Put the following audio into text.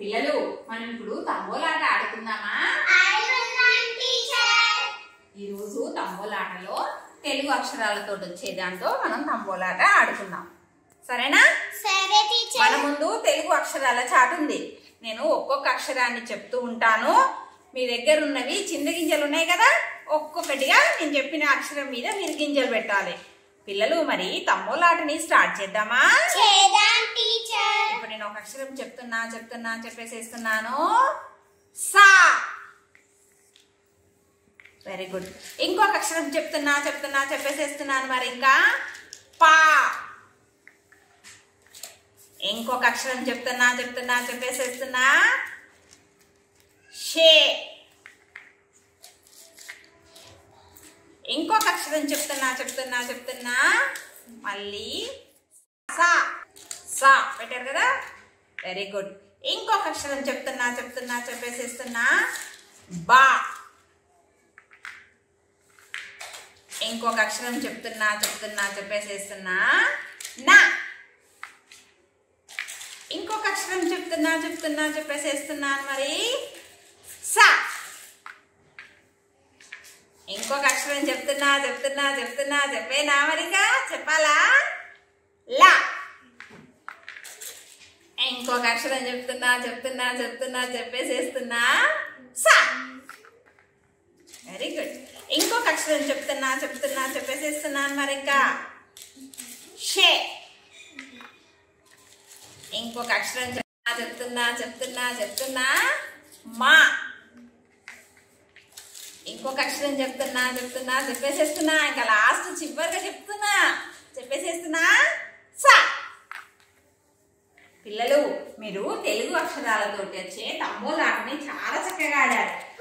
పిల్లలు మనం ఇప్పుడు తంబోలాట ఆడుకుందామా ఈరోజు తంబోలాటలో తెలుగు అక్షరాలతో వచ్చే దాంతో మనం తంబోలాట ఆడుకుందాం సరేనా సరే మన టీచర్ ముందు తెలుగు అక్షరాల చాటు ఉంది నేను ఒక్కొక్క అక్షరాన్ని చెప్తూ ఉంటాను మీ దగ్గర ఉన్నవి చింద గింజలు ఉన్నాయి కదా ఒక్కొక్కటిగా నేను చెప్పిన అక్షరం మీద మీరు గింజలు పెట్టాలి పిల్లలు మరి తమ్మోలాటని స్టార్ట్ చేద్దామా చేద్దాం టీచర్ ఇప్పుడు నేను ఒక అక్షరం చెప్తున్నా చెప్తున్నా చెప్పేసేస్తున్నాను సా వెరీ గుడ్ ఇంకొక అక్షరం చెప్తున్నా చెప్తున్నా చెప్పేసేస్తున్నాను మరి ఇంకా పా ఇంకొక అక్షరం చెప్తున్నా చెప్తున్నా చెప్పేసేస్తున్నా షే ఇంకొక అక్షరం చెప్తున్నా చెప్తున్నా చెప్తున్నా మళ్ళీ సా సా పెట్టారు కదా వెరీ గుడ్ ఇంకొక అక్షరం చెప్తున్నా చెప్తున్నా చెప్పేసేస్తున్నా బా ఇంకొక అక్షరం చెప్తున్నా చెప్తున్నా చెప్పేసేస్తున్నా నా ఇంకొక అక్షరం చెప్తున్నా చెప్తున్నా చెప్పేసేస్తున్నాను మరి సా ఇంకొక అక్షరం చెప్తున్నా చెప్తున్నా చెప్తున్నా చెప్పేనా మరిగా చెప్పాలా లా ఇంకొక అక్షరం చెప్తున్నా చెప్తున్నా చెప్తున్నా చెప్పేసేస్తున్నా సా వెరీ గుడ్ ఇంకొక అక్షరం చెప్తున్నా చెప్తున్నా చెప్పేసేస్తున్నాను మరి ఇంకా షే ఇంకొక అక్షరం చెప్తున్నా చెప్తున్నా చెప్తున్నా చెప్తున్నా మా ఇంకొక అక్షరం చెప్తున్నా చెప్తున్నా చెప్పేసేస్తున్నా ఇంకా లాస్ట్ చివరిగా చెప్తున్నా చెప్పేసేస్తున్నా సా పిల్లలు మీరు తెలుగు అక్షరాలతో వచ్చే తమ్మోలాటని చాలా చక్కగా ఆడారు